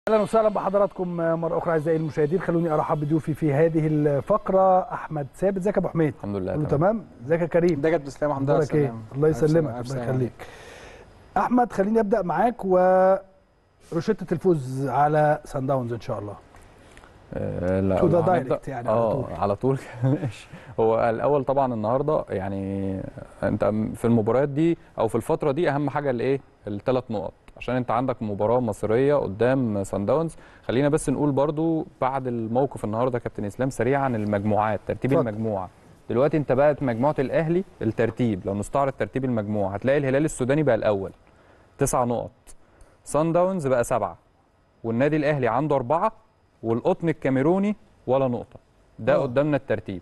اهلا وسهلا بحضراتكم مره اخرى اعزائي المشاهدين خلوني ارحب بضيوفي في هذه الفقره احمد ثابت ازيك يا ابو حميد الحمد لله كله تمام ازيك يا كريم ده جد اسلام الحمد لله اخبارك ايه سلام. الله ألف يسلمك سلامة، ألف الله سلامة. يخليك احمد خليني ابدا معاك وروشته الفوز على سان داونز ان شاء الله آه، لا تو ده هنبدأ- دايركت يعني على اه طول. على طول ماشي هو الاول طبعا النهارده يعني انت في المباريات دي او في الفتره دي اهم حاجه الايه الثلاث نقط عشان انت عندك مباراه مصريه قدام سان داونز خلينا بس نقول برضو بعد الموقف النهارده كابتن اسلام سريعا المجموعات ترتيب اتفضل. المجموعه دلوقتي انت بقت مجموعه الاهلي الترتيب لو نستعرض ترتيب المجموعه هتلاقي الهلال السوداني بقى الاول تسع نقط سان داونز بقى سبعه والنادي الاهلي عنده اربعه والقطن الكاميروني ولا نقطه ده آه. قدامنا الترتيب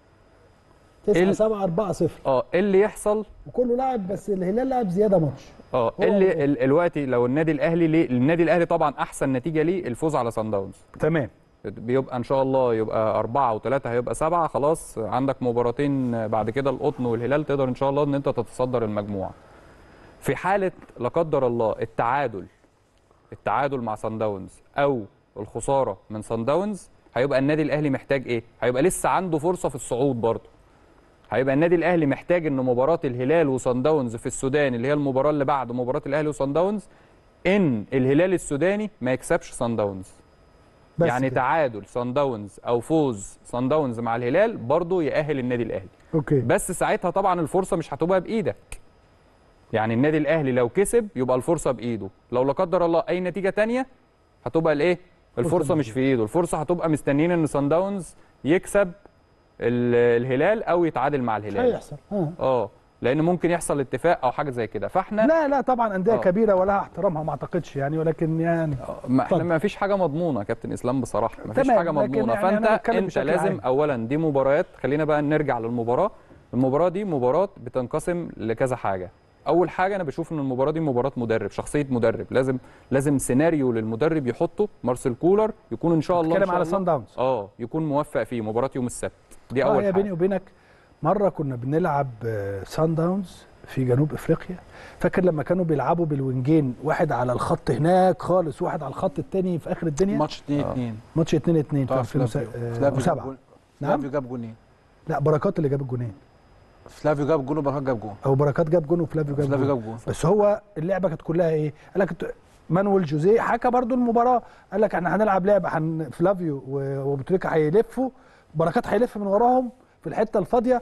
9 ال- 7 4 0 اه إيه اللي يحصل وكله لاعب بس الهلال لاعب زياده ماتش اه هو- إيه اللي ال- دلوقتي لو النادي الاهلي ليه النادي الاهلي طبعا احسن نتيجه ليه الفوز على سان داونز تمام بيبقى ان شاء الله يبقى أربعة وثلاثة هيبقى سبعة خلاص عندك مباراتين بعد كده القطن والهلال تقدر ان شاء الله ان انت تتصدر المجموعة في حالة لا قدر الله التعادل التعادل مع سان داونز او الخسارة من سان داونز هيبقى النادي الاهلي محتاج ايه هيبقى لسه عنده فرصة في الصعود برضه هيبقى النادي الاهلي محتاج ان مباراة الهلال وسان داونز في السودان اللي هي المباراة اللي بعد مباراة الاهلي وسان داونز ان الهلال السوداني ما يكسبش سان داونز بس يعني كده. تعادل سان داونز او فوز سان داونز مع الهلال برضه يأهل النادي الاهلي اوكي بس ساعتها طبعا الفرصه مش هتبقى بايدك يعني النادي الاهلي لو كسب يبقى الفرصه بايده لو لا قدر الله اي نتيجه تانية هتبقى الايه الفرصه مش في ايده الفرصه هتبقى مستنيين ان سان داونز يكسب ال- الهلال او يتعادل مع مش الهلال هيحصل اه اه لان ممكن يحصل اتفاق او حاجه زي كده فاحنا لا لا طبعا انديه آه. كبيره ولها احترامها ما اعتقدش يعني ولكن يعني ما احنا اتفضل. ما فيش حاجه مضمونه يا كابتن اسلام بصراحه ما فيش تمام، حاجه لكن مضمونه يعني أنا فانت بتكلم انت بشكل لازم عام. اولا دي مباريات خلينا بقى نرجع للمباراه المباراه دي مباراه بتنقسم لكذا حاجه اول حاجه انا بشوف ان المباراه دي مباراه مدرب شخصيه مدرب لازم لازم سيناريو للمدرب يحطه مارسيل كولر يكون ان شاء الله إن بتتكلم شاء على الله- سان داونز اه يكون موفق فيه مباراه يوم السبت دي اه اول هي بيني حاجه وبينك مره كنا بنلعب آه، سان داونز في جنوب افريقيا فاكر لما كانوا بيلعبوا بالوينجين واحد على الخط هناك خالص واحد على الخط الثاني في اخر الدنيا ماتش 2 2 ماتش 2 2 في اه 2007 فلافيو نعم فلافيو جاب جونين لا بركات اللي جاب الجونين فلافيو جاب جون وبركات جاب جون او بركات جاب جون وفلافيو جاب فلافيو جون جاب جون بس هو اللعبه كانت كلها ايه؟ قال لك انت- مانويل جوزيه حكى برضو المباراه قال لك احنا هنلعب لعبه هن فلافيو و- وبوتريكا هيلفوا بركات هيلف من وراهم في الحته الفاضيه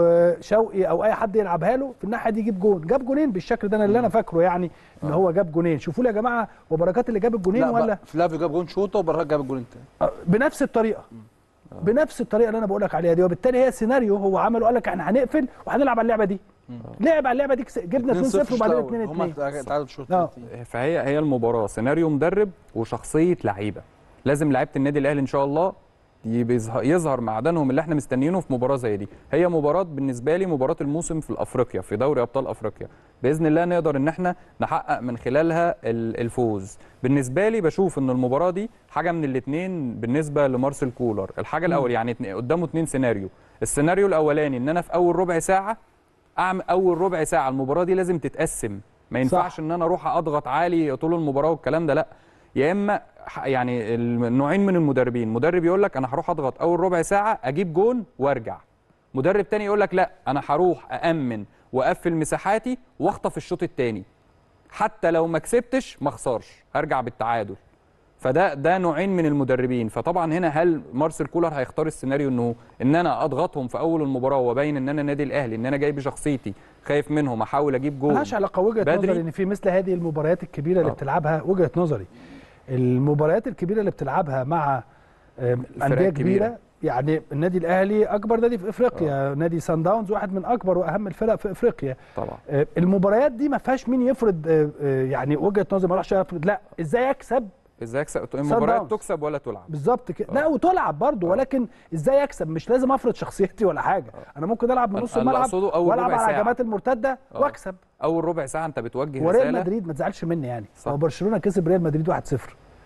وشوقي او اي حد يلعبها له في الناحيه دي يجيب جون جاب جونين بالشكل ده انا اللي انا فاكره يعني ان هو جاب جونين شوفوا لي يا جماعه وبركات اللي جاب الجونين لا ولا بقى فلافيو جاب جون شوطه وبركات جاب الجون التاني آه، بنفس الطريقه بنفس الطريقه اللي انا بقول لك عليها دي وبالتالي هي سيناريو هو عمله قال لك احنا هنقفل وهنلعب على اللعبه دي لعب على اللعبه دي كس- جبنا 2-0 وبعدين 2-2 هم تعادلوا الشوط اه. التاني. فهي هي المباراه سيناريو مدرب وشخصيه لعيبه لازم لعيبه النادي الاهلي ان شاء الله يبظه- يظهر معدنهم اللي احنا مستنيينه في مباراه زي دي هي مباراه بالنسبه لي مباراه الموسم في افريقيا في دوري ابطال افريقيا باذن الله نقدر ان احنا نحقق من خلالها ال- الفوز بالنسبه لي بشوف ان المباراه دي حاجه من الاثنين بالنسبه لمارسيل كولر الحاجه الاول يعني اتنين- قدامه اثنين سيناريو السيناريو الاولاني ان انا في اول ربع ساعه اعمل اول ربع ساعه المباراه دي لازم تتقسم ما ينفعش ان انا اروح اضغط عالي طول المباراه والكلام ده لا يا اما ح- يعني النوعين من المدربين مدرب يقول لك انا هروح اضغط اول ربع ساعه اجيب جون وارجع مدرب تاني يقول لك لا انا هروح اامن واقفل مساحاتي واخطف الشوط التاني حتى لو ما كسبتش ما اخسرش هرجع بالتعادل فده ده نوعين من المدربين فطبعا هنا هل مارسيل كولر هيختار السيناريو انه ان انا اضغطهم في اول المباراه وابين ان انا نادي الاهلي ان انا جاي بشخصيتي خايف منهم احاول اجيب جول ملهاش علاقه وجهه بدري. نظري ان في مثل هذه المباريات الكبيره اللي آه. بتلعبها وجهه نظري المباريات الكبيره اللي بتلعبها مع آم، انديه الكبيرة. كبيره يعني النادي الاهلي اكبر نادي في افريقيا نادي سان داونز واحد من اكبر واهم الفرق في افريقيا طبعا آه، المباريات دي ما فيهاش مين يفرض آه، آه، يعني وجهه نظري ما اروحش يفرض لا ازاي اكسب ازاي اكسب المباريات داونز. تكسب ولا تلعب بالظبط كده لا وتلعب برضه ولكن ازاي اكسب مش لازم افرض شخصيتي ولا حاجه انا ممكن العب من أنا- نص أنا اللي الملعب أقصده أول والعب ربع على ساعة. الهجمات المرتده آه. واكسب اول ربع ساعه انت بتوجه وريال رساله مدريد ما تزعلش مني يعني صح. هو برشلونه كسب ريال مدريد 1-0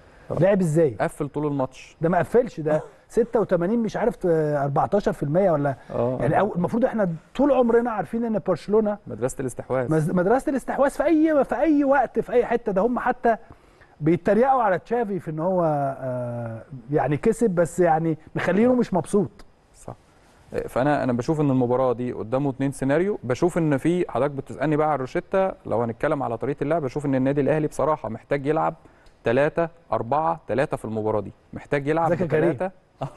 لعب ازاي قفل طول الماتش ده ما قفلش ده 86 مش عارف آه، 14% ولا اه يعني أو المفروض احنا طول عمرنا عارفين ان برشلونه مدرسه الاستحواذ مز- مدرسه الاستحواذ في اي في اي وقت في اي حته ده هم حتى بيتريقوا على تشافي في ان هو آه يعني كسب بس يعني مخلينه مش مبسوط صح فانا انا بشوف ان المباراه دي قدامه اتنين سيناريو بشوف ان في حضرتك بتسالني بقى على الروشته لو هنتكلم على طريقه اللعب بشوف ان النادي الاهلي بصراحه محتاج يلعب 3 4 3 في المباراه دي محتاج يلعب ذكي كريم. بثلاثة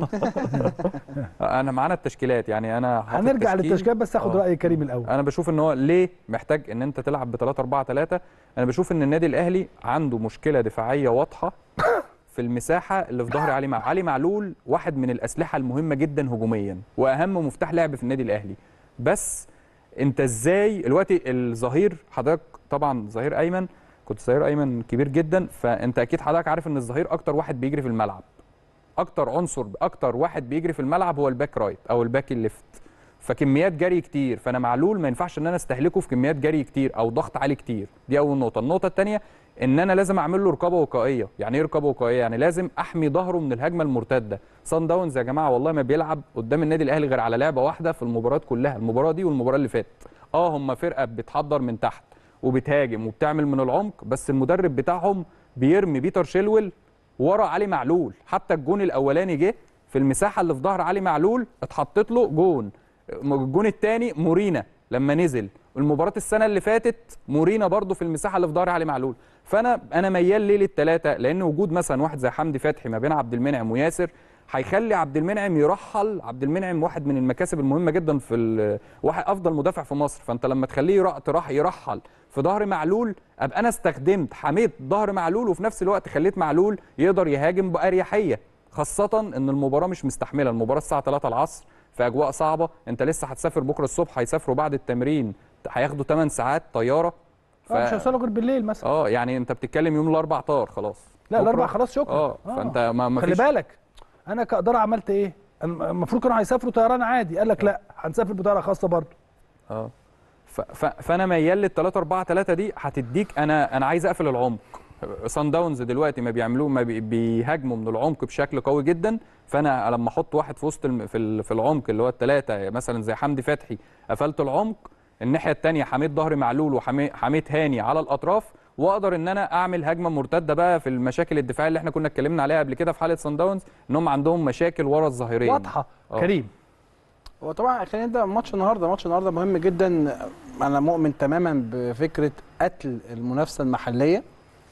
انا معانا التشكيلات يعني انا حاطط هنرجع تشكيل. للتشكيل بس اخد آه. راي كريم الاول انا بشوف ان هو ليه محتاج ان انت تلعب ب 3 4 3 انا بشوف ان النادي الاهلي عنده مشكله دفاعيه واضحه في المساحه اللي في ظهر علي مع علي معلول واحد من الاسلحه المهمه جدا هجوميا واهم مفتاح لعب في النادي الاهلي بس انت ازاي دلوقتي الظهير حضرتك طبعا ظهير ايمن كنت ظهير ايمن كبير جدا فانت اكيد حضرتك عارف ان الظهير اكتر واحد بيجري في الملعب اكتر عنصر اكتر واحد بيجري في الملعب هو الباك رايت او الباك الليفت فكميات جري كتير فانا معلول ما ينفعش ان انا استهلكه في كميات جري كتير او ضغط عالي كتير دي اول نقطه النقطه الثانيه ان انا لازم اعمل له رقابه وقائيه يعني ايه رقابه وقائيه يعني لازم احمي ظهره من الهجمه المرتده صن داونز يا جماعه والله ما بيلعب قدام النادي الاهلي غير على لعبه واحده في المباريات كلها المباراه دي والمباراه اللي فاتت اه هم فرقه بتحضر من تحت وبتهاجم وبتعمل من العمق بس المدرب بتاعهم بيرمي بيتر شيلويل ورا علي معلول حتى الجون الاولاني جه في المساحه اللي في ظهر علي معلول اتحطت له جون الجون الثاني مورينا لما نزل المباراه السنه اللي فاتت مورينا برضو في المساحه اللي في ظهر علي معلول فانا انا ميال ليه للثلاثه لان وجود مثلا واحد زي حمدي فتحي ما بين عبد المنعم وياسر هيخلي عبد المنعم يرحل عبد المنعم واحد من المكاسب المهمه جدا في ال- واحد افضل مدافع في مصر فانت لما تخليه يرا- تراح يرحل في ظهر معلول ابقى انا استخدمت حميت ظهر معلول وفي نفس الوقت خليت معلول يقدر يهاجم باريحيه خاصه ان المباراه مش مستحمله المباراه الساعه 3 العصر في اجواء صعبه انت لسه هتسافر بكره الصبح هيسافروا بعد التمرين هياخدوا 8 ساعات طياره ف... مش هيوصلوا غير بالليل مثلا اه يعني انت بتتكلم يوم الاربع طار خلاص لا بكرة- الاربع خلاص شكرا اه فانت ما ما خلي فيش بالك انا كاداره عملت ايه أنا المفروض كانوا هيسافروا طيران عادي قال لك لا هنسافر بطياره خاصه برضه اه ف- ف- فانا ميال لل 3 4 3 دي هتديك انا انا عايز اقفل العمق سان داونز دلوقتي ما بيعملوه ما بي- بيهاجموا من العمق بشكل قوي جدا فانا لما احط واحد في وسط الم- في ال- في العمق اللي هو الثلاثه مثلا زي حمدي فتحي قفلت العمق الناحيه الثانيه حميد ظهري معلول وحميد هاني على الاطراف واقدر ان انا اعمل هجمه مرتده بقى في المشاكل الدفاعيه اللي احنا كنا اتكلمنا عليها قبل كده في حاله سان داونز ان هم عندهم مشاكل ورا الظهيرين واضحه آه. كريم هو طبعا خلينا نبدا ماتش النهارده ماتش النهارده مهم جدا انا مؤمن تماما بفكره قتل المنافسه المحليه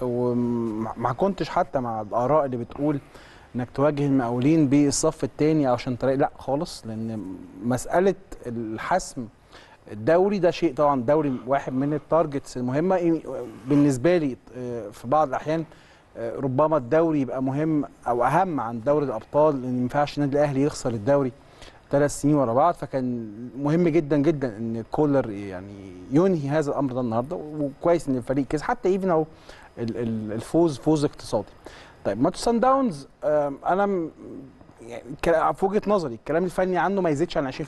وما كنتش حتى مع الاراء اللي بتقول انك تواجه المقاولين بالصف الثاني عشان طريق لا خالص لان مساله الحسم الدوري ده شيء طبعا دوري واحد من التارجتس المهمه بالنسبه لي آه، في بعض الاحيان آه، ربما الدوري يبقى مهم او اهم عن دوري الابطال لان ما ينفعش النادي الاهلي يخسر الدوري ثلاث سنين ورا بعض فكان مهم جدا جدا ان كولر يعني ينهي هذا الامر ده النهارده وكويس ان الفريق كسب حتى ايفن او ال- ال- الفوز فوز اقتصادي. طيب ماتش سان داونز آم، انا م- يعني الكلا- في وجهه نظري الكلام الفني عنه ما يزيدش عن 20%.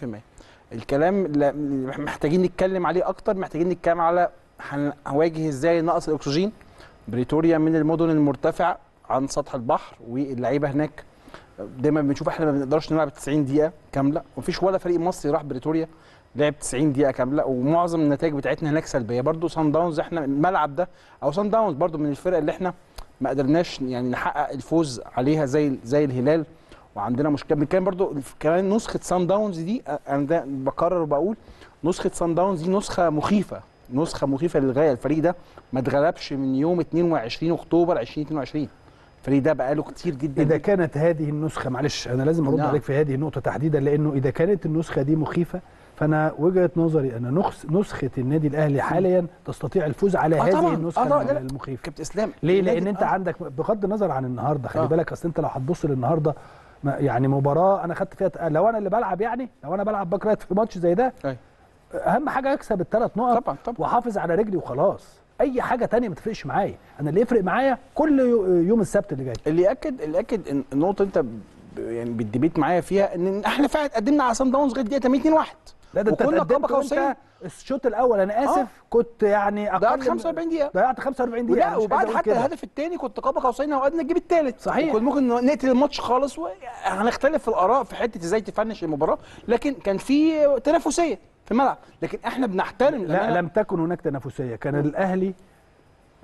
الكلام لا- محتاجين نتكلم عليه اكتر محتاجين نتكلم على هن- هنواجه ازاي نقص الاكسجين بريتوريا من المدن المرتفعه عن سطح البحر واللعيبه هناك دايما بنشوف احنا ما بنقدرش نلعب 90 دقيقه كامله مفيش ولا فريق مصري راح بريتوريا لعب 90 دقيقه كامله ومعظم النتائج بتاعتنا هناك سلبيه برضو سان داونز احنا الملعب ده او سان داونز برضو من الفرق اللي احنا ما قدرناش يعني نحقق الفوز عليها زي زي الهلال وعندنا مشكله بنتكلم برضو كمان نسخه سان داونز دي انا ده بكرر وبقول نسخه سان داونز دي نسخه مخيفه نسخه مخيفه للغايه الفريق ده ما اتغلبش من يوم 22 اكتوبر 2022 الفريق ده بقاله كتير جدا اذا كانت هذه النسخه معلش انا لازم ارد نعم. عليك في هذه النقطه تحديدا لانه اذا كانت النسخه دي مخيفه فانا وجهه نظري ان نخس نسخه النادي الاهلي حاليا تستطيع الفوز على آه هذه طبعاً. النسخه آه طبعاً. لا، لا. المخيفه كابتن اسلام ليه؟ النادي- لان انت آه. عندك بغض النظر عن النهارده خلي آه. بالك اصل انت لو هتبص للنهارده ما- يعني مباراه انا خدت فيها لو انا اللي بلعب يعني لو انا بلعب باك رايت في ماتش زي ده أيوة. اهم حاجه اكسب الثلاث نقط طبعا طبعا واحافظ على رجلي وخلاص اي حاجه تانية ما تفرقش معايا انا اللي يفرق معايا كل يو- يوم السبت اللي جاي اللي ياكد اللي ياكد ان النقطه انت ب- يعني بالديبيت معايا فيها ان احنا فعلا قدمنا على سان داونز لغايه دقيقه 82 1 لا ده انت وكنا اتقدمت قاب قوسين. وانت الشوط الاول انا اسف آه. كنت يعني اقل ضيعت من- 45 دقيقه ضيعت 45 دقيقه ولا مش وبعد عايز أقول حتى كده. الهدف الثاني كنت قاب قوسين او ادنى تجيب الثالث صحيح. وكنا ممكن نقتل الماتش خالص وهنختلف في الاراء في حته ازاي تفنش المباراه لكن كان في تنافسيه في الملعب لكن احنا بنحترم لا للأمانة- لم تكن هناك تنافسيه كان الاهلي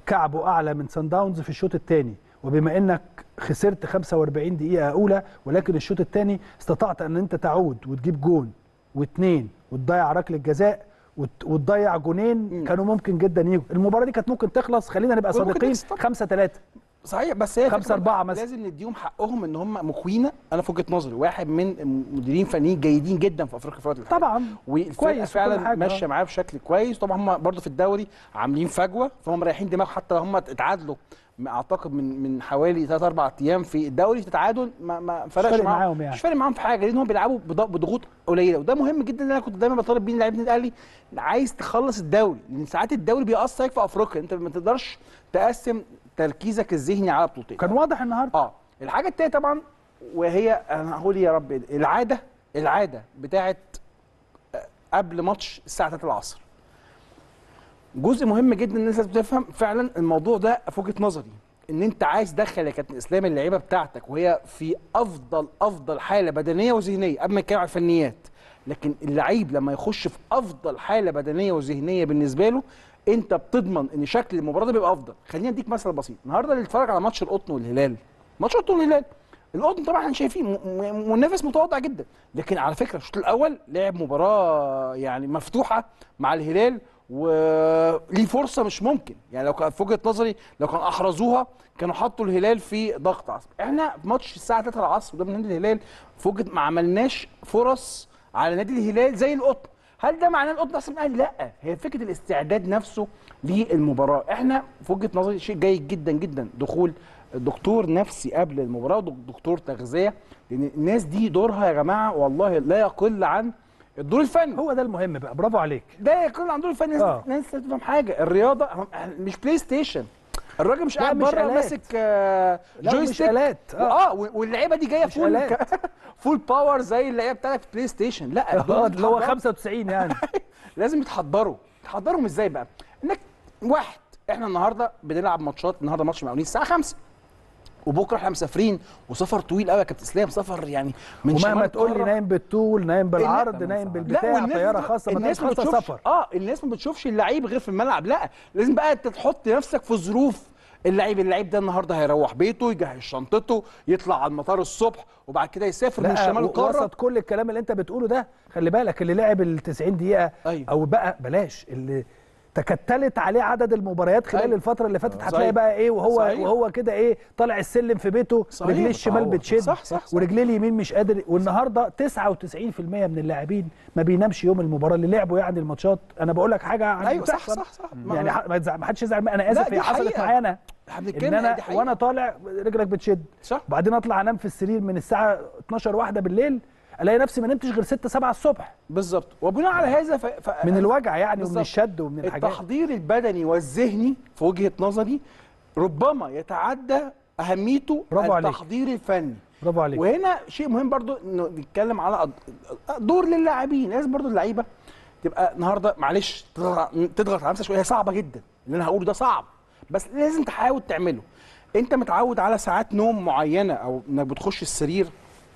كعبه اعلى من سان داونز في الشوط الثاني وبما انك خسرت 45 دقيقه اولى ولكن الشوط الثاني استطعت ان انت تعود وتجيب جون واثنين وتضيع ركله جزاء وت- وتضيع جونين كانوا ممكن جدا يجوا المباراه دي كانت ممكن تخلص خلينا نبقى ممكن صادقين تخلص طبعا. 5 3 صحيح بس هي خمسة الفكرة أربعة بقى مثلا. لازم نديهم حقهم ان هم مكوينه انا في وجهه نظري واحد من مديرين فنيين جيدين جدا في افريقيا في الوقت الحالي طبعا والفرقه كويس وكل فعلا حاجة، ماشيه آه. معاه بشكل كويس طبعا هم برضه في الدوري عاملين فجوه فهم مريحين دماغ حتى لو هم اتعادلوا م- اعتقد من من حوالي 3 4 ايام في الدوري في تعادل ما ما فرقش فارق معاهم معاهم يعني. مش فارق معاهم في حاجه لان هم بيلعبوا بض- بضغوط قليله وده مهم جدا ان انا كنت دايما بطالب بيه لعيبه النادي الاهلي عايز تخلص الدوري لان ساعات الدوري بيأثر عليك في افريقيا انت ما تقدرش تقسم تركيزك الذهني على بطولتين كان واضح النهارده اه الحاجه التانيه طبعا وهي انا هقول يا رب العاده العاده بتاعت آه، قبل ماتش الساعه 3 العصر جزء مهم جدا الناس لازم تفهم فعلا الموضوع ده في وجهه نظري ان انت عايز تدخل يا كابتن اسلام اللعيبه بتاعتك وهي في افضل افضل حاله بدنيه وذهنيه قبل ما نتكلم على الفنيات لكن اللعيب لما يخش في افضل حاله بدنيه وذهنيه بالنسبه له انت بتضمن ان شكل المباراه ده بيبقى افضل خلينا اديك مثل بسيط النهارده اللي اتفرج على ماتش القطن والهلال ماتش القطن والهلال القطن طبعا احنا شايفين م- م- منافس متواضع جدا لكن على فكره الشوط الاول لعب مباراه يعني مفتوحه مع الهلال وليه فرصه مش ممكن يعني لو كان في وجهه نظري لو كان احرزوها كانوا حطوا الهلال في ضغط عصبي احنا في ماتش الساعه 3 العصر قدام نادي الهلال في وجهه ما عملناش فرص على نادي الهلال زي القطن هل ده معناه القطن احسن من الاهلي لا هي فكره الاستعداد نفسه للمباراه احنا في وجهه نظري شيء جيد جدا جدا دخول دكتور نفسي قبل المباراه ودكتور تغذيه لان الناس دي دورها يا جماعه والله لا يقل عن الدور الفني هو ده المهم بقى برافو عليك ده يقل عن دور الفني الناس آه. الناس لازم تفهم حاجه الرياضه هم- مش بلاي ستيشن الراجل مش لا، قاعد مش بره آلات. ماسك آه، لا، جوي مش ستيك آلات. آه. اه و- واللعيبه دي جايه مش فول آلات. ك- فول باور زي اللعيبه بتاعتك في بلاي ستيشن لا دول آه، اللي هو بيتحضروا. 95 يعني لازم يتحضروا يتحضروا ازاي بقى انك واحد احنا النهارده بنلعب ماتشات النهارده ماتش مقاولين الساعه 5 وبكره احنا مسافرين وسفر طويل قوي يا كابتن اسلام سفر يعني من ومهما شمال تقول لي القارة. نايم بالطول نايم بالعرض لا، نايم لا بالبتاع والناس طياره بت- خاصه ما الناس ما خاصه بتشوفش سفر اه الناس ما بتشوفش اللعيب غير في الملعب لا لازم بقى انت تحط نفسك في ظروف اللعيب اللعيب ده النهارده هيروح بيته يجهز شنطته يطلع على المطار الصبح وبعد كده يسافر من لا شمال و- القاره وسط كل الكلام اللي انت بتقوله ده خلي بالك اللي لعب ال 90 دقيقه أيوة. او بقى بلاش اللي تكتلت عليه عدد المباريات خلال أيوة. الفتره اللي فاتت صحيح. هتلاقي بقى ايه وهو صحيح. وهو كده ايه طالع السلم في بيته صحيح. رجليه الشمال آه، بتشد صح، صح، صح. ورجليه اليمين مش قادر والنهارده 99% من اللاعبين ما بينامش يوم المباراه اللي لعبوا يعني الماتشات انا بقول لك حاجه عن ايوه صح بتحصل. صح صح يعني ح- ما تزع- ما حدش يزعل انا اسف دي هي حصلت حقيقة. معايا انا احنا ان بنتكلم انا دي حقيقة. وانا طالع رجلك بتشد صح وبعدين اطلع انام في السرير من الساعه 12 واحده بالليل الاقي نفسي ما نمتش غير 6 7 الصبح بالظبط وبناء على هذا ف... ف... من الوجع يعني ومن بالظبط. الشد ومن الحاجات التحضير البدني والذهني في وجهه نظري ربما يتعدى اهميته برافو عليك. التحضير الفني برافو عليك وهنا شيء مهم برضو انه نتكلم على أد- دور للاعبين لازم برضو اللعيبه تبقى النهارده معلش تضغط تضغط على نفسك شويه هي صعبه جدا اللي انا هقوله ده صعب بس لازم تحاول تعمله انت متعود على ساعات نوم معينه او انك بتخش السرير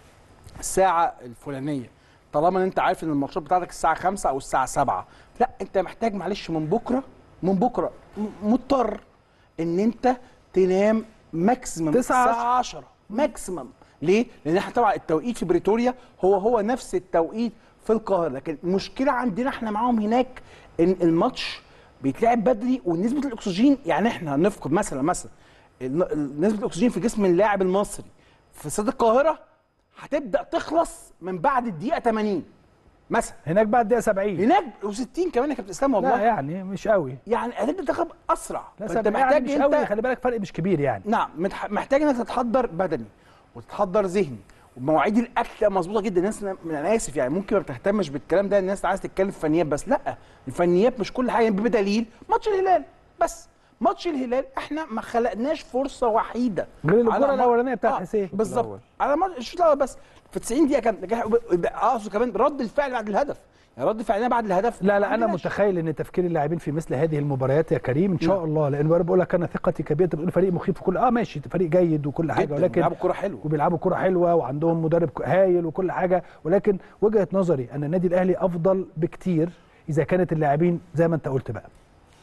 الساعه الفلانيه طالما ان انت عارف ان الماتشات بتاعتك الساعه 5 او الساعه 7 لا انت محتاج معلش من بكره من بكره م- مضطر ان انت تنام ماكسيمم تسعة الساعه 10 ماكسيمم ليه؟ لان احنا طبعا التوقيت في بريتوريا هو هو نفس التوقيت في القاهره لكن المشكله عندنا احنا معاهم هناك ان الماتش بيتلعب بدري ونسبه الاكسجين يعني احنا هنفقد مثلا مثلا الن- ال- نسبه الاكسجين في جسم اللاعب المصري في استاد القاهره هتبدا تخلص من بعد الدقيقه 80 مثلا هناك بعد دقيقه 70 هناك و60 كمان يا كابتن اسلام والله لا يعني مش قوي يعني هتبدا تاخد اسرع لا فانت 70 محتاج يعني مش قوي انت خلي بالك فرق مش كبير يعني نعم متح- محتاج انك تتحضر بدني وتتحضر ذهني ومواعيد الاكل تبقى مظبوطه جدا الناس انا اسف يعني ممكن ما بتهتمش بالكلام ده الناس عايز تتكلم في فنيات بس لا الفنيات مش كل حاجه بدليل ماتش الهلال بس ماتش الهلال احنا ما خلقناش فرصه وحيده غير الكرة على ما- الأولانية بتاعت آه، حسين. بالظبط الأول. على ماتش الشوط الاول بس في 90 دقيقه كان لكن اقصد كمان رد الفعل بعد الهدف يعني رد فعلنا بعد الهدف لا لا ما انا عندناش. متخيل ان تفكير اللاعبين في مثل هذه المباريات يا كريم ان شاء نعم. الله لان انا بقول لك انا ثقتي كبيره انت بتقول فريق مخيف في كل اه ماشي فريق جيد وكل حاجه جداً، ولكن بيلعبوا كوره حلوه وبيلعبوا كرة حلوة وعندهم مدرب هايل وكل حاجة ولكن وجهة نظري أن النادي الأهلي أفضل بكتير إذا كانت اللاعبين زي ما أنت قلت بقى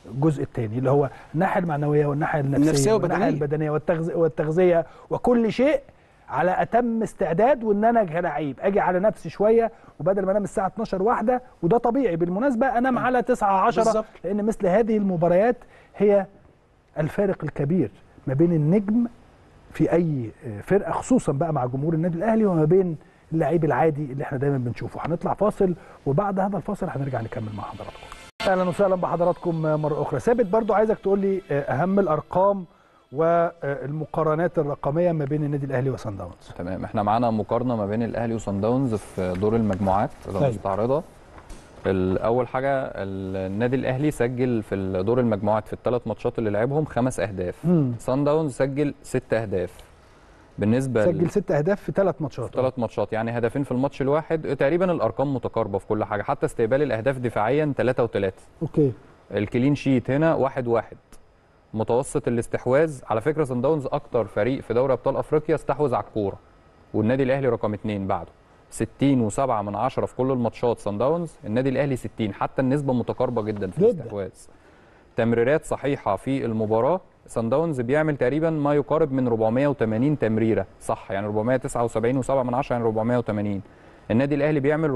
الجزء الثاني اللي هو الناحيه المعنويه والناحيه النفسيه, النفسية والناحيه والبدنية. البدنيه والتغذيه والتغذيه وكل شيء على اتم استعداد وان انا كلاعب اجي على نفسي شويه وبدل ما انام الساعه 12 واحده وده طبيعي بالمناسبه انام على 9 10 بالظبط. لان مثل هذه المباريات هي الفارق الكبير ما بين النجم في اي فرقه خصوصا بقى مع جمهور النادي الاهلي وما بين اللعيب العادي اللي احنا دايما بنشوفه هنطلع فاصل وبعد هذا الفاصل هنرجع نكمل مع حضراتكم اهلا وسهلا بحضراتكم مره اخرى ثابت برضو عايزك تقول لي اهم الارقام والمقارنات الرقميه ما بين النادي الاهلي وصن داونز تمام احنا معانا مقارنه ما بين الاهلي وصن داونز في دور المجموعات أيوة. المستعرضه الاول حاجه النادي الاهلي سجل في دور المجموعات في الثلاث ماتشات اللي لعبهم خمس اهداف مم. صن داونز سجل ست اهداف بالنسبه سجل ست اهداف في ثلاث ماتشات ثلاث ماتشات يعني هدفين في الماتش الواحد تقريبا الارقام متقاربه في كل حاجه حتى استقبال الاهداف دفاعيا 3 و3 اوكي الكلين شيت هنا واحد واحد متوسط الاستحواذ على فكره صن داونز اكتر فريق في دوري ابطال افريقيا استحوذ على الكوره والنادي الاهلي رقم اثنين بعده 60 و7 من عشرة في كل الماتشات صن داونز النادي الاهلي 60 حتى النسبه متقاربه جدا في جداً. الاستحواذ تمريرات صحيحه في المباراه صن داونز بيعمل تقريبا ما يقارب من 480 تمريره صح يعني 479 و7 من عشرة يعني 480 النادي الاهلي بيعمل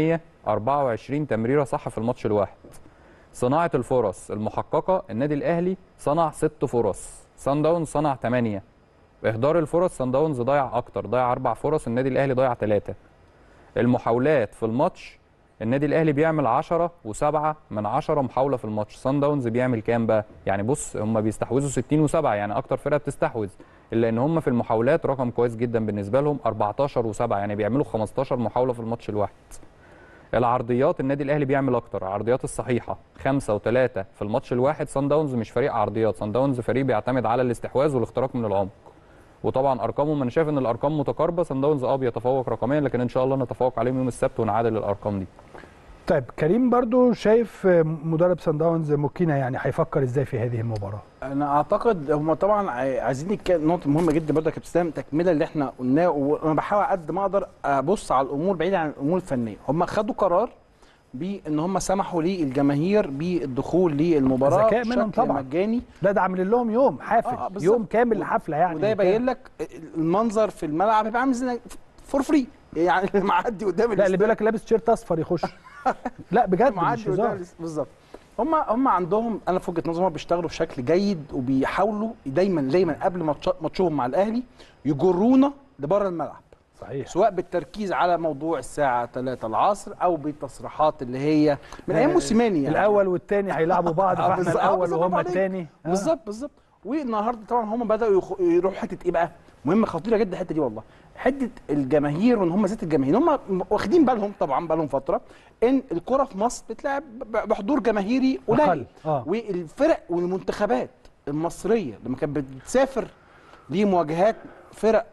424 تمريره صح في الماتش الواحد صناعه الفرص المحققه النادي الاهلي صنع ست فرص صن داونز صنع 8 اهدار الفرص صن داونز ضيع اكتر ضيع اربع فرص النادي الاهلي ضيع ثلاثه المحاولات في الماتش النادي الاهلي بيعمل 10 و7 من 10 محاوله في الماتش صن داونز بيعمل كام بقى يعني بص هم بيستحوذوا 60 و7 يعني اكتر فرقه بتستحوذ الا ان هم في المحاولات رقم كويس جدا بالنسبه لهم 14 و7 يعني بيعملوا 15 محاوله في الماتش الواحد العرضيات النادي الاهلي بيعمل اكتر العرضيات الصحيحه خمسة وثلاثة في الماتش الواحد صن داونز مش فريق عرضيات صن داونز فريق بيعتمد على الاستحواذ والاختراق من العمق وطبعا ارقامهم انا شايف ان الارقام متقاربه صن داونز اه بيتفوق رقميا لكن ان شاء الله نتفوق عليهم يوم السبت ونعادل الارقام دي طيب كريم برضو شايف مدرب سان داونز موكينا يعني هيفكر ازاي في هذه المباراه انا اعتقد هم طبعا عاي- عايزين نتكلم نقطه مهمه جدا برضه يا كابتن اسلام تكمله اللي احنا قلناه وانا بحاول قد ما اقدر ابص على الامور بعيد عن الامور الفنيه هم خدوا قرار بان هم سمحوا للجماهير بالدخول للمباراه ذكاء منهم بشكل طبعا. مجاني لا ده عاملين لهم يوم حافل آه، آه، بالظبط. يوم كامل حفله يعني وده يبين لك المنظر في الملعب هيبقى عامل زي فور فري يعني اللي معدي قدام لا اللي بيقول لك لابس تيشيرت اصفر يخش لا بجد معدي مش هزار قدام بالظبط هم هم عندهم انا في وجهه نظري هم بيشتغلوا بشكل جيد وبيحاولوا دايما دايما قبل ماتش- ماتشهم مع الاهلي يجرونا لبره الملعب صحيح سواء بالتركيز على موضوع الساعه 3 العصر او بالتصريحات اللي هي من ايام موسيماني يعني الاول والثاني هيلعبوا بعض آه، فاحنا بالظبط. آه، الاول بالظبط، وهم برافو عليك. الثاني بالظبط بالظبط والنهارده طبعا هم بداوا يخ... يروحوا حته ايه بقى؟ مهمه خطيره جدا الحته دي والله حته الجماهير وان هم ذات الجماهير هم واخدين بالهم طبعا بالهم فتره ان الكره في مصر بتلعب ب- بحضور جماهيري قليل أقل، آه. والفرق والمنتخبات المصريه لما كانت بتسافر لمواجهات فرق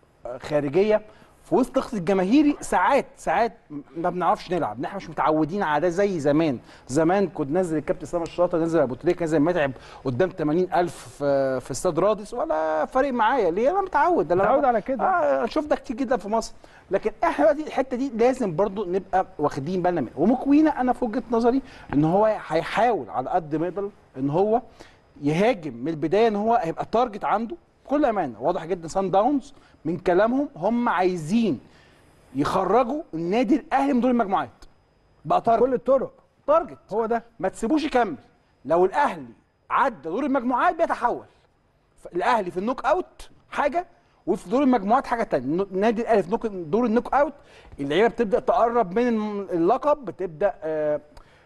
خارجيه في وسط ضغط الجماهيري ساعات ساعات ما بنعرفش نلعب احنا مش متعودين على ده زي زمان زمان كنت نزل الكابتن اسامه الشاطر نزل ابو تريكه نزل متعب قدام 80000 في في استاد رادس ولا فارق معايا ليه انا متعود ده متعود على كده. آه شوف ده كتير جدا في مصر لكن احنا بقى دي الحته دي لازم برضو نبقى واخدين بالنا منها ومكوينه انا في وجهه نظري ان هو هيحاول على قد ما يقدر ان هو يهاجم من البدايه ان هو هيبقى تارجت عنده بكل امانه واضح جدا سان داونز من كلامهم هم عايزين يخرجوا النادي الاهلي من دور المجموعات بقى تارجت كل الطرق تارجت هو ده ما تسيبوش يكمل لو الاهلي عدى دور المجموعات بيتحول ف- الاهلي في النوك اوت حاجه وفي دور المجموعات حاجه ثانيه النادي الاهلي في نوك دور النوك اوت اللعيبه بتبدا تقرب من الم- اللقب بتبدا آه،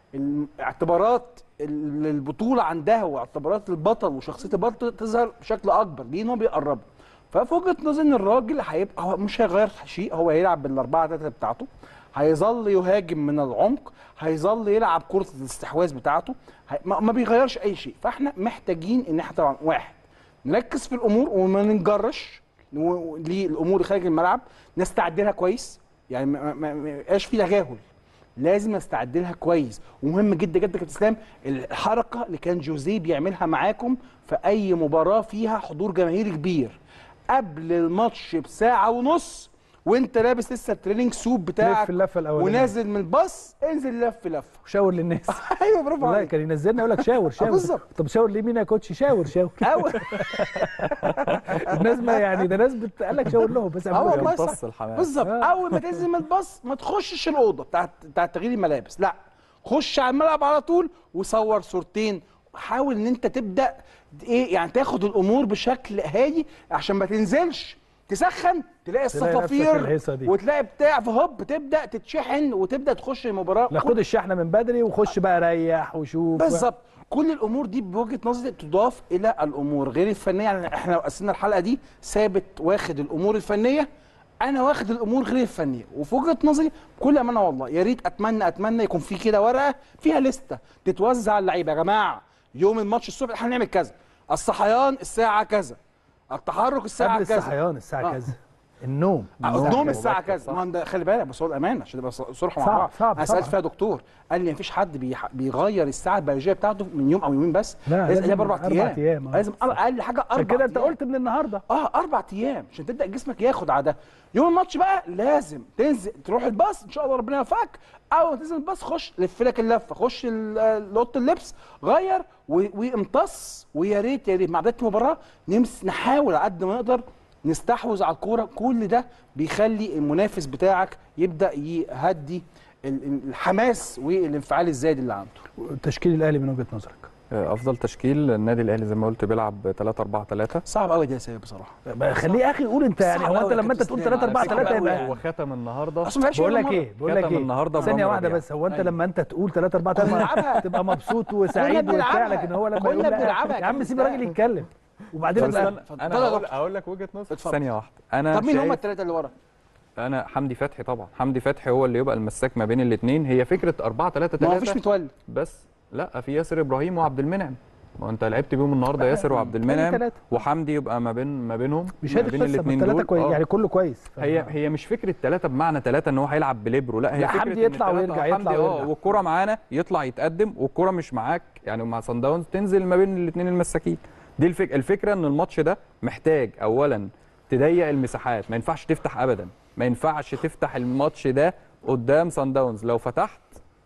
الاعتبارات ال- البطوله عندها واعتبارات البطل وشخصيه البطل تظهر بشكل اكبر ليه إن هو بيقربوا ففي وجهه نظري ان الراجل هيبقى هو مش هيغير شيء هو هيلعب بالاربعه ثلاثه بتاعته هيظل يهاجم من العمق هيظل يلعب كره الاستحواذ بتاعته هي... ما ما بيغيرش اي شيء فاحنا محتاجين ان احنا طبعا واحد نركز في الامور وما ننجرش و- للامور اللي خارج الملعب نستعد لها كويس يعني ما- ما ما يبقاش في تجاهل لازم نستعد لها كويس ومهم جدا جدا كابتن اسلام الحركه اللي كان جوزيه بيعملها معاكم في اي مباراه فيها حضور جماهيري كبير قبل الماتش بساعه ونص وانت لابس لسه التريننج سوب بتاعك لف اللفه الاولانيه ونازل من الباص انزل لف لفه شاور للناس ايوه برافو والله عليك كان ينزلنا يقول لك شاور شاور بالظبط. طب شاور ليه مين يا كوتش شاور شاور أو الناس ما يعني ده ناس بت- قال لك شاور لهم بس اه والله يمتص صح الحماس. بالظبط آه. اول ما تنزل من الباص ما تخشش الاوضه بتاعت بتاعت تغيير الملابس لا خش على الملعب على طول وصور صورتين حاول ان انت تبدا ايه يعني تاخد الامور بشكل هادي عشان ما تنزلش تسخن تلاقي نفسك الصفافير الهيصة دي. وتلاقي بتاع فهوب تبدا تتشحن وتبدا تخش المباراه لا خد الشحنه من بدري وخش بقى ريح وشوف بالظبط كل الامور دي بوجهه نظري تضاف الى الامور غير الفنيه يعني احنا لو قسمنا الحلقه دي ثابت واخد الامور الفنيه انا واخد الامور غير الفنيه وفي وجهه نظري بكل امانه والله يا ريت اتمنى اتمنى يكون في كده ورقه فيها لسته تتوزع على اللعيبه يا جماعه يوم الماتش الصبح احنا هنعمل كذا الصحيان الساعه كذا التحرك الساعه قبل كذا الصحيان الساعه آه. كذا النوم النوم كذا. الساعه مبكر، كذا صح. ما ده خلي بالك بس هو الامانه عشان تبقى صرح مع صعب، بعض صعب، انا سالت طبعا. فيها دكتور قال لي مفيش حد بيح- بيغير الساعه البيولوجيه بتاعته من يوم او يومين بس لا، لازم لازم يبقى اربع أربع ايام أيام، آه. لازم أر- اقل حاجه اربع عشان كده انت أيام. قلت من النهارده اه اربع ايام عشان تبدا جسمك ياخد على ده يوم الماتش بقى لازم تنزل تروح الباص ان شاء الله ربنا يوفقك اول ما تنزل الباص خش لف لك اللفه خش ال- اوضه اللبس غير و- وامتص ويا ريت يا ريت مع بدايه المباراه نمس نحاول على قد ما نقدر نستحوذ على الكوره كل ده بيخلي المنافس بتاعك يبدا يهدي ال- ال- الحماس والانفعال الزايد اللي عنده تشكيل الاهلي من وجهه نظرك افضل تشكيل النادي الاهلي زي ما قلت بيلعب 3 4 3 صعب قوي ده يا سيد بصراحه بقى خليه يا اخي قول انت يعني صعب هو انت أوي يا لما انت كابتن تقول اسلام 3 4 على فكرة 3 أوي يبقى يعني. وختم النهارده اصلا ما لعبش بقول ولا لك مرة. ايه بقول لك كتم ايه النهاردة ثانيه بعمرو واحده ربيعة. بس هو انت أيوة. لما انت تقول 3 4 3 بنلعبها. تبقى مبسوط وسعيد وبتاع بنلعبها. لكن هو لما كنا يقول لا بنلعبها يا يا عم كابتن سيب الراجل اسلام. يتكلم وبعدين طب بقى استنى اتفضل. انا اتفضل يا هقول, دكتور. هقول لك وجهه نظر اتفضل. ثانيه واحده انا طب مين هم شايف- الثلاثه اللي ورا انا حمدي فتحي طبعا حمدي فتحي هو اللي يبقى المساك ما بين الاثنين هي فكره 4 3 ما هو مفيش 3 متولي بس لا في ياسر ابراهيم وعبد المنعم ما هو انت لعبت بيهم النهارده ياسر وعبد المنعم تلاتة. وحمدي يبقى ما بين ما بينهم مش ما هادي بين قصه الاثنين الثلاثه دول كويس آه. يعني كله كويس هي هي مش فكره ثلاثه بمعنى ثلاثه ان هو هيلعب بليبرو لا هي لا، فكره حمدي إن يطلع التلاتة- ويرجع، يطلع حمدي اه ويرجع. والكره معانا يطلع يتقدم والكره مش معاك يعني مع صن داونز تنزل ما بين الاثنين المساكين دي الفك... الفكره ان الماتش ده محتاج اولا تضيق المساحات ما ينفعش تفتح ابدا ما ينفعش تفتح الماتش ده قدام صن داونز لو فتحت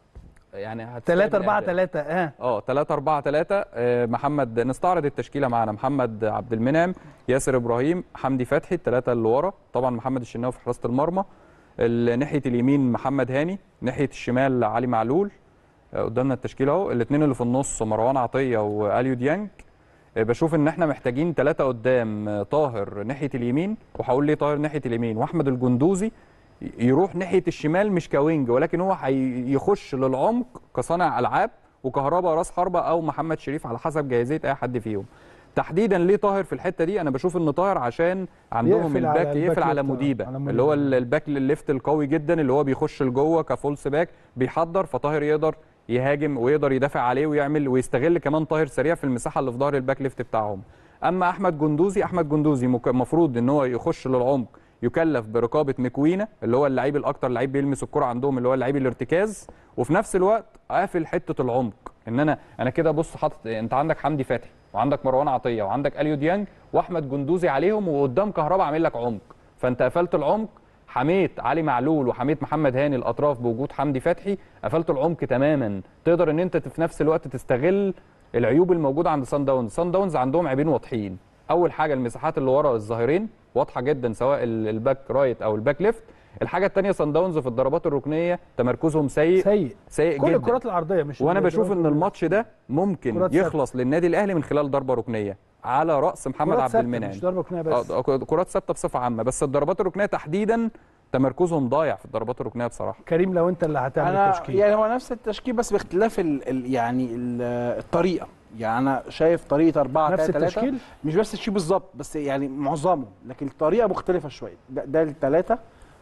يعني هتستقبل 3 4 أهداف. 3 اه اه 3 4 3 محمد نستعرض التشكيله معانا محمد عبد المنعم ياسر ابراهيم حمدي فتحي الثلاثه اللي ورا طبعا محمد الشناوي في حراسه المرمى ال- ناحيه اليمين محمد هاني ناحيه الشمال علي معلول آه، قدامنا التشكيله اهو الاثنين اللي في النص مروان عطيه واليو ديانج آه، بشوف ان احنا محتاجين ثلاثه قدام آه، طاهر ناحيه اليمين وهقول ليه طاهر ناحيه اليمين واحمد الجندوزي ي- يروح ناحيه الشمال مش كوينج ولكن هو هيخش للعمق كصانع العاب وكهربا راس حربه او محمد شريف على حسب جاهزيه اي حد فيهم تحديدا ليه طاهر في الحته دي انا بشوف ان طاهر عشان عندهم يقفل على الباك الباك يقفل على ليفت، آه، مديبه على مديبة. اللي هو ال- الباك الليفت القوي جدا اللي هو بيخش لجوه كفولس باك بيحضر فطاهر يقدر يهاجم ويقدر يدافع عليه ويعمل ويستغل كمان طاهر سريع في المساحه اللي في ظهر الباك ليفت بتاعهم اما احمد جندوزي احمد جندوزي المفروض ان هو يخش للعمق يكلف برقابه مكوينه اللي هو اللعيب الاكتر لعيب بيلمس الكره عندهم اللي هو اللعيب الارتكاز وفي نفس الوقت قافل حته العمق ان انا انا كده بص حاطط انت عندك حمدي فتحي وعندك مروان عطيه وعندك اليو ديانج واحمد جندوزي عليهم وقدام كهربا عامل لك عمق فانت قفلت العمق حميت علي معلول وحميت محمد هاني الاطراف بوجود حمدي فتحي قفلت العمق تماما تقدر ان انت في نفس الوقت تستغل العيوب الموجوده عند سان داونز سان داونز عندهم عيبين واضحين اول حاجه المساحات اللي ورا الظاهرين واضحه جدا سواء ال- الباك رايت او الباك ليفت الحاجه الثانيه سان داونز في الضربات الركنيه تمركزهم سيء سيء سيء كل جدا الكرات العرضيه مش وانا الكرات بشوف ان ال- الماتش ده ممكن كرات ثابتة. يخلص للنادي الاهلي من خلال ضربه ركنيه على راس محمد كرات عبد ثابتة، المنعم مش ضربه ركنيه بس آه، كرات ثابته بصفه عامه بس الضربات الركنيه تحديدا تمركزهم ضايع في الضربات الركنيه بصراحه كريم لو انت اللي هتعمل انا التشكيل يعني هو نفس التشكيل بس باختلاف ال ال يعني ال الطريقه يعني انا شايف طريقه 4 نفس 3 3 التشكيل مش بس التشكيل بالظبط بس يعني معظمه لكن الطريقه مختلفه شويه ده, ده الثلاثه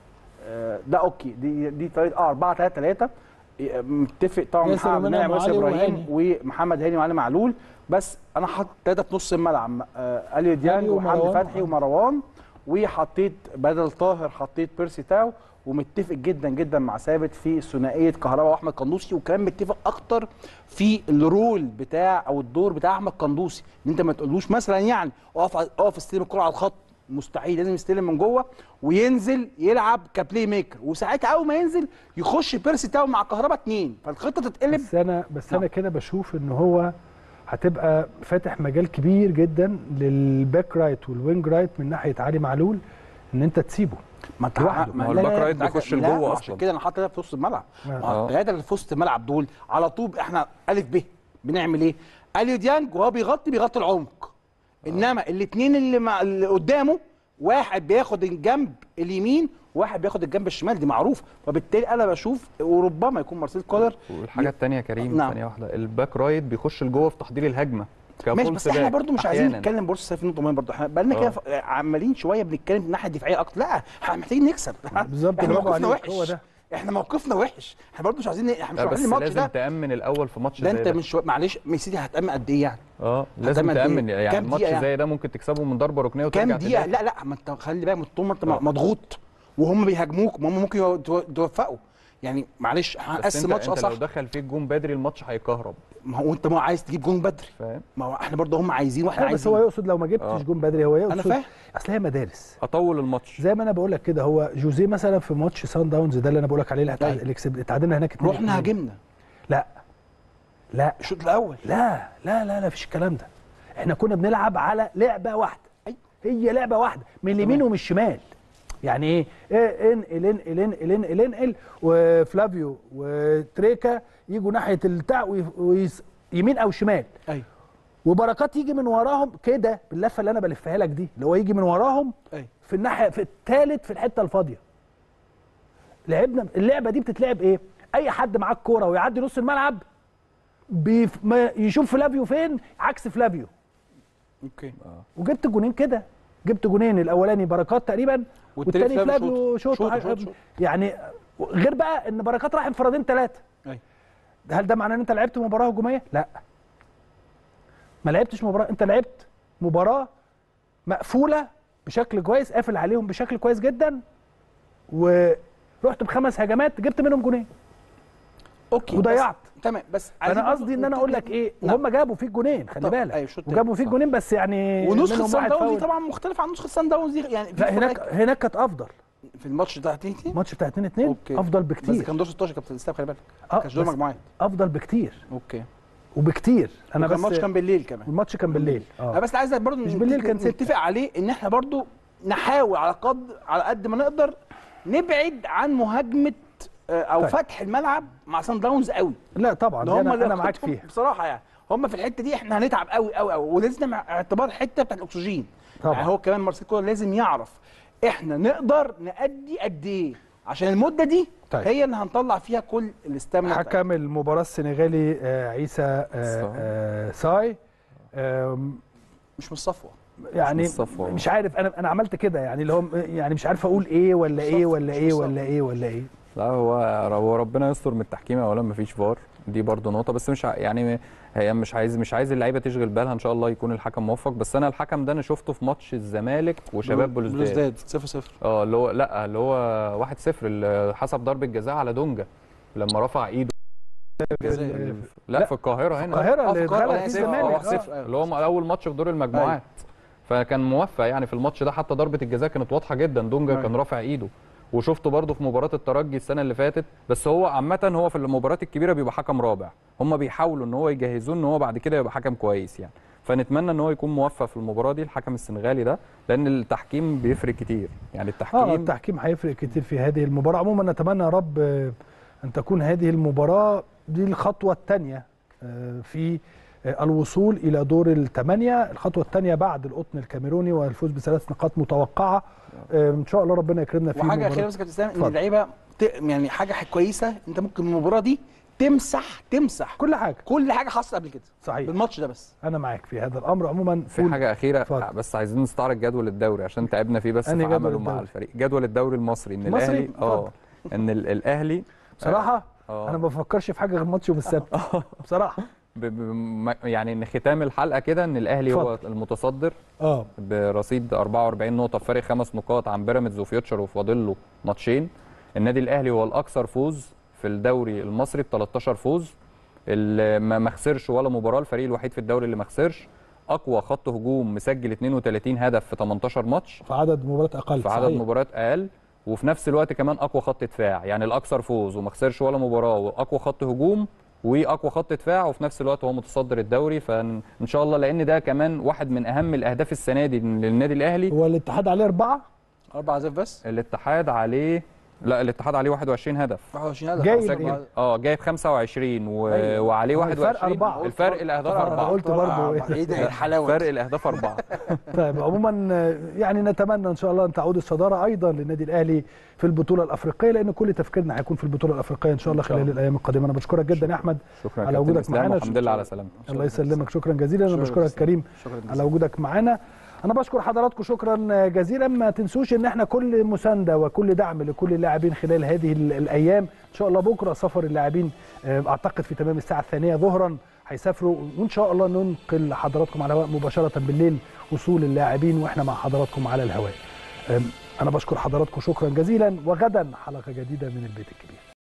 ده اوكي دي دي طريقه اه 4 3 3 متفق طبعا ياسر محمد ومنعم منعم وياسر وعلي ابراهيم ومحمد هاني وعلي معلول بس انا حاطط ثلاثه في نص الملعب آه اليو ديانج أليو وحمدي ومروان. فتحي ومروان وحطيت بدل طاهر حطيت بيرسي تاو ومتفق جدا جدا مع ثابت في ثنائيه كهرباء واحمد قندوسي وكمان متفق اكتر في الرول بتاع او الدور بتاع احمد قندوسي ان انت ما تقولوش مثلا يعني اقف اقف استلم الكره على الخط مستحيل لازم يستلم من جوه وينزل يلعب كبلاي ميكر وساعتها اول ما ينزل يخش بيرسي تاو مع كهربا اتنين فالخطه تتقلب بس انا بس نعم. انا كده بشوف ان هو هتبقى فاتح مجال كبير جدا للباك رايت والوينج رايت من ناحيه علي معلول ان انت تسيبه ما انت لوحده. ما هو لا- لا- الباك لا، رايت لا، بيخش لا، لجوه ما أصلاً. عشان كده انا حاطط ده في وسط الملعب آه. ما هو الثلاثه اللي في وسط الملعب دول على طول احنا الف ب بنعمل ايه؟ اليو ديانج وهو بيغطي بيغطي العمق انما الاثنين اللي, مع اللي قدامه واحد بياخد الجنب اليمين وواحد بياخد الجنب الشمال دي معروف وبالتالي انا بشوف وربما يكون مارسيل كولر والحاجه الثانيه يا كريم نعم. ثانيه واحده الباك رايت بيخش لجوه في تحضير الهجمه ماشي كفول بس احنا باك برضو مش عايزين أحياناً. نتكلم بورصه سيف نقطه مهمه برضو احنا بقالنا كده آه. ف- عمالين شويه بنتكلم من الناحيه الدفاعيه اكتر لا احنا محتاجين نكسب بالظبط احنا برافو موقفنا عليك وحش هو ده احنا موقفنا وحش احنا برضو مش عايزين احنا مش لا، بس عايزين الماتش لازم ده تامن الاول في ماتش ده زي انت ده من شويه معلش ميسي هتأمن قد ايه يعني؟ اه لازم هتعمل إيه؟ تامن يعني كام ماتش دقيقة زي ده ممكن تكسبه من ضربه ركنيه وترجع كام دقيقه تدافع. لا لا ما انت خلي بالك طول ما انت آه. مضغوط وهم بيهاجموك ما هم ممكن يو- تو- توفقوا يعني معلش بس هنقسم انت, ماتش اه انت صح لو دخل فيك جون بدري الماتش هيكهرب ما هو انت ما عايز تجيب جون بدري فاهم ما هو احنا برضه هم عايزين واحنا لا بس عايزين هو يقصد لو ما جبتش آه. جون بدري هو يقصد انا فاهم اصل هي مدارس اطول الماتش زي ما انا بقول لك كده هو جوزيه مثلا في ماتش سان داونز ده اللي انا بقول لك عليه اللي هتع- أيوة. اللي كسب اتعادلنا هناك اتنين رحنا اتنين. هاجمنا لا لا الشوط الاول لا لا لا لا فيش الكلام ده احنا كنا بنلعب على لعبه واحده أيوة. هي لعبه واحده من اليمين ومن الشمال يعني ايه إيه، انقل انقل انقل انقل انقل وفلافيو وتريكا يجوا ناحيه البتاع وي- ويس- يمين او شمال ايوه وبركات يجي من وراهم كده باللفه اللي انا بلفها لك دي اللي هو يجي من وراهم ايوه في الناحيه في الثالث في الحته الفاضيه لعبنا اللعبه دي بتتلعب ايه اي حد معاه الكوره ويعدي نص الملعب بيف ما يشوف فلافيو فين عكس فلافيو اوكي وجبت جونين كده جبت جونين الاولاني بركات تقريبا والتاني والتاني فلافيو فلافيو شوط. شوط, شوط- شوط- شوط. يعني غير بقى ان بركات راح انفرادين ثلاثه ايوه هل ده معناه ان انت لعبت مباراه هجوميه لا ما لعبتش مباراه انت لعبت مباراه مقفوله بشكل كويس قافل عليهم بشكل كويس جدا ورحت بخمس هجمات جبت منهم جونين اوكي وضيعت. بس- تمام بس عايزين انا برضو قصدي ان انا اقول لك ايه نعم. وهم جابوا فيك جونين خلي طب، بالك أيوة، شوط تاني. وجابوا فيك صح. جونين بس يعني ونسخه منهم سان واحد داونز دي فاول. طبعا مختلفه عن نسخه سان داونز دي يعني في لا هناك فروقات. هناك كانت افضل في الماتش بتاع تيتي الماتش بتاع 2 2 أوكي. افضل بس بكتير كان دور 16 كابتن اسلام خلي بالك آه، ما كانش دور بس مجموعات افضل بكتير اوكي وبكتير انا انا بس الماتش كان بالليل كمان الماتش كان بالليل انا اه بس عايز برضه مش بالليل كان ستة. نتفق عليه ان احنا برضه نحاول على قد على قد ما نقدر نبعد عن مهاجمه آه، او طيب. فتح الملعب مع سان داونز قوي لا طبعا ده دي هم انا اللي انا معاك خطهم فيها بصراحه يعني هم في الحته دي احنا هنتعب قوي قوي قوي ولازم اعتبار حته بتاعت الاكسجين طبعا. يعني هو كمان مارسيل كولر لازم يعرف احنا نقدر نأدي قد ايه عشان المده دي طيب. هي اللي هنطلع فيها كل الاستامنا بتاعتنا. حكم المباراة السنغالي آه، عيسى آه، صاي. آه، صاي آم، مش من الصفوه يعني مش الصفوة. مش عارف انا انا عملت كده يعني اللي هو يعني مش عارف اقول ايه ولا ايه صف، ولا مش ايه صف. ولا ايه ولا ايه لا هو هو ربنا يستر من التحكيم اولا مفيش فار دي برضو نقطه بس مش ع- يعني هي مش عايز مش عايز اللعيبه تشغل بالها ان شاء الله يكون الحكم موفق بس انا الحكم ده انا شفته في ماتش الزمالك وشباب بلوزداد بلوزداد 0 0 اه اللي هو لا اللي هو 1-0 اللي حسب ضربه جزاء على دونجا لما رفع ايده الجزائر. لا, لا، في القاهره هنا القاهرة آه، اللي في القاهرة، اتغلب آه، فيه صفر، آه، الزمالك واحد آه. صفر. اللي هو اول ماتش في دور المجموعات فكان موفق يعني في الماتش ده حتى ضربه الجزاء كانت واضحه جدا دونجا أيوة. كان رافع ايده وشفته برده في مباراه الترجي السنه اللي فاتت بس هو عامه هو في المباريات الكبيره بيبقى حكم رابع هم بيحاولوا ان هو يجهزوه ان هو بعد كده يبقى حكم كويس يعني فنتمنى ان هو يكون موفق في المباراه دي الحكم السنغالي ده لان التحكيم بيفرق كتير يعني اه التحكيم التحكيم هيفرق كتير في هذه المباراة عموما نتمنى يا رب آه، ان تكون هذه المباراة دي الخطوة الثانية في آه، الوصول الى دور الثمانية الخطوة الثانية بعد القطن الكاميروني والفوز بثلاث نقاط متوقعة آه، ان شاء الله ربنا يكرمنا في وحاجه مباراة. اخيره بس يا كابتن اسلام ان اتفضل. اللعيبه ت- يعني حاجه ح- كويسه انت ممكن المباراه دي تمسح تمسح كل حاجة كل حاجه حصلت قبل كده صحيح بالماتش ده بس انا معاك في هذا الامر عموما في قول. حاجه اخيره اتفضل. بس عايزين نستعرض جدول الدوري عشان تعبنا فيه بس في أنهي جدول عمله مع الدوري؟ الفريق جدول الدوري المصري ان المصري؟ الاهلي اه اتفضل. ان ال- الاهلي بصراحة آه. انا ما بفكرش في حاجة غير ماتش يوم السبت بصراحة ب- ب- ما- يعني ان ختام الحلقه كده ان الاهلي هو اتفضل. المتصدر اه برصيد 44 نقطه بفارق خمس نقاط عن بيراميدز وفيوتشر وفاضل له ماتشين النادي الاهلي هو الاكثر فوز في الدوري المصري ب 13 فوز اللي ما ما خسرش ولا مباراه الفريق الوحيد في الدوري اللي ما خسرش اقوى خط هجوم مسجل 32 هدف في 18 ماتش في عدد مباريات اقل في عدد صحيح. مباريات اقل وفي نفس الوقت كمان اقوى خط دفاع يعني الاكثر فوز وما خسرش ولا مباراه واقوى خط هجوم واقوى خط دفاع وفي نفس الوقت هو متصدر الدوري فان شاء الله لان ده كمان واحد من اهم الاهداف السنه دي للنادي الاهلي هو الاتحاد عليه اربعه اربع اهداف بس الاتحاد عليه لا الاتحاد عليه 21 هدف 21 هدف جايب مسجل. إيه؟ اه جايب 25 و... أيوة. وعليه هو 21 الفرق أربعة. الفرق الاهداف أنا اربعه قلت برضه إيه؟ ايه ده الحلاوه فرق دي؟ الاهداف اربعه طيب عموما آه، يعني نتمنى ان شاء الله ان تعود الصداره ايضا للنادي الاهلي في البطوله الافريقيه لان كل تفكيرنا هيكون في البطوله الافريقيه ان شاء الله إن شاء خلال الله. الايام القادمه انا بشكرك جدا يا احمد شكرا على كابتن وجودك إسلام، معانا. والحمد لله على سلامتك الله يسلمك شكرا جزيلا انا شكراً بشكرك جزيلاً. كريم شكرا على جزيلا وجودك معانا انا بشكر حضراتكم شكرا جزيلا ما تنسوش ان احنا كل مسانده وكل دعم لكل اللاعبين خلال هذه ال- الايام ان شاء الله بكره سفر اللاعبين آه، اعتقد في تمام الساعه الثانيه ظهرا هيسافروا وان شاء الله ننقل حضراتكم على الهواء مباشره بالليل وصول اللاعبين واحنا مع حضراتكم على الهواء آم، انا بشكر حضراتكم شكرا جزيلا وغدا حلقه جديده من البيت الكبير